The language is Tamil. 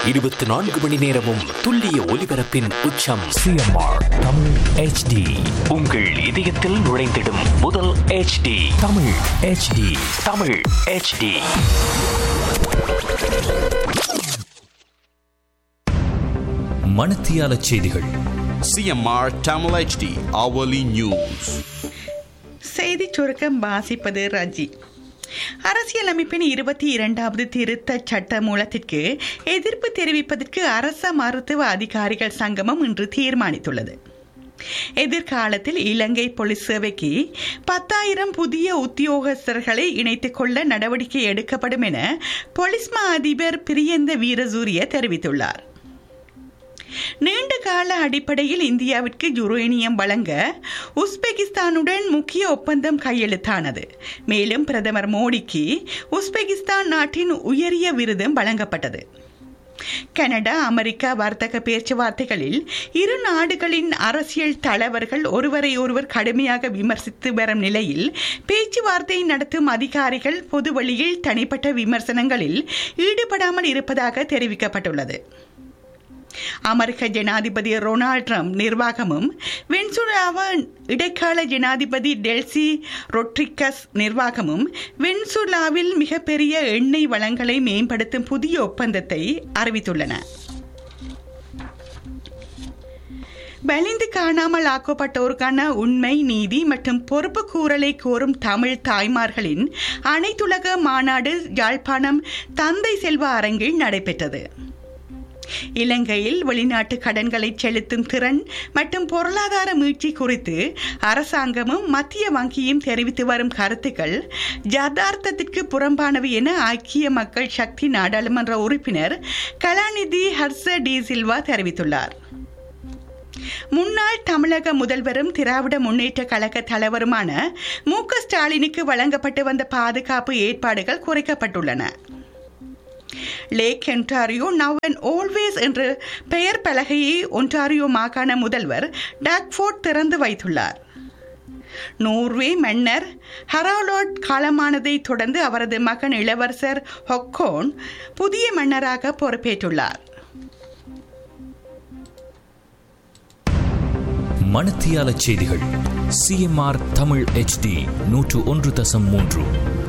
இருபத்தி நான்கு மணி நேரமும் துல்லிய ஒலிபரப்பின் உச்சம் சிஎம்ஆர் தமிழ் ஹெச்டி உங்கள் இதயத்தில் நுழைந்திடும் முதல் HD Tamil HD Tamil HD மணத்தியால செய்திகள் CMR Tamil HD hourly news. செய்திச் சுருக்கம் வாசிப்பது ரஜி அரசியலமைப்பின் இருபத்தி இரண்டாவது திருத்தச் சட்ட மூலத்திற்கு எதிர்ப்பு தெரிவிப்பதற்கு அரச மருத்துவ அதிகாரிகள் சங்கமம் இன்று தீர்மானித்துள்ளது எதிர்காலத்தில் இலங்கை போலீஸ் சேவைக்கு பத்தாயிரம் புதிய உத்தியோகஸ்தர்களை இணைத்துக் கொள்ள நடவடிக்கை எடுக்கப்படும் என போலீஸ் மா அதிபர் பிரியந்த வீரசூரிய தெரிவித்துள்ளார் நீண்ட கால அடிப்படையில் இந்தியாவிற்கு யுரேனியம் வழங்க உஸ்பெகிஸ்தானுடன் முக்கிய ஒப்பந்தம் கையெழுத்தானது மேலும் பிரதமர் மோடிக்கு உஸ்பெகிஸ்தான் நாட்டின் உயரிய விருதும் வழங்கப்பட்டது கனடா அமெரிக்கா வர்த்தக பேச்சுவார்த்தைகளில் இரு நாடுகளின் அரசியல் தலைவர்கள் ஒருவரை ஒருவர் கடுமையாக விமர்சித்து வரும் நிலையில் பேச்சுவார்த்தை நடத்தும் அதிகாரிகள் பொது வழியில் தனிப்பட்ட விமர்சனங்களில் ஈடுபடாமல் இருப்பதாக தெரிவிக்கப்பட்டுள்ளது அமெரிக்க ஜனாதிபதி ரொனால்ட் ட்ரம்ப் நிர்வாகமும் வென்சுலாவா இடைக்கால ஜனாதிபதி டெல்சி ரொட்ரிகஸ் நிர்வாகமும் வென்சுலாவில் மிகப்பெரிய எண்ணெய் வளங்களை மேம்படுத்தும் புதிய ஒப்பந்தத்தை அறிவித்துள்ளன வலிந்து காணாமல் ஆக்கப்பட்டோருக்கான உண்மை நீதி மற்றும் பொறுப்பு கூறலை கோரும் தமிழ் தாய்மார்களின் அனைத்துலக மாநாடு யாழ்ப்பாணம் தந்தை செல்வ அரங்கில் நடைபெற்றது இலங்கையில் வெளிநாட்டு கடன்களை செலுத்தும் திறன் மற்றும் பொருளாதார மீட்சி குறித்து அரசாங்கமும் மத்திய வங்கியும் தெரிவித்து வரும் கருத்துக்கள் ஜதார்த்தத்திற்கு புறம்பானவை என ஐக்கிய மக்கள் சக்தி நாடாளுமன்ற உறுப்பினர் கலாநிதி ஹர்ஷ டி சில்வா தெரிவித்துள்ளார் முன்னாள் தமிழக முதல்வரும் திராவிட முன்னேற்ற கழக தலைவருமான மு க ஸ்டாலினுக்கு வழங்கப்பட்டு வந்த பாதுகாப்பு ஏற்பாடுகள் குறைக்கப்பட்டுள்ளன lake Ontario now and always என்ற பெயர் பலகையை ஒன்டாரியோ மாகாண முதல்வர் டாக்ஃபோர்ட் திறந்து வைத்துள்ளார் நோர்வே மன்னர் ஹராலோட் காலமானதை தொடர்ந்து அவரது மகன் இளவரசர் ஹொக்கோன் புதிய மன்னராக பொறுப்பேற்றுள்ளார் மணத்தியால செய்திகள் சிஎம்ஆர் தமிழ் ஹெச்டி நூற்று ஒன்று தசம் மூன்று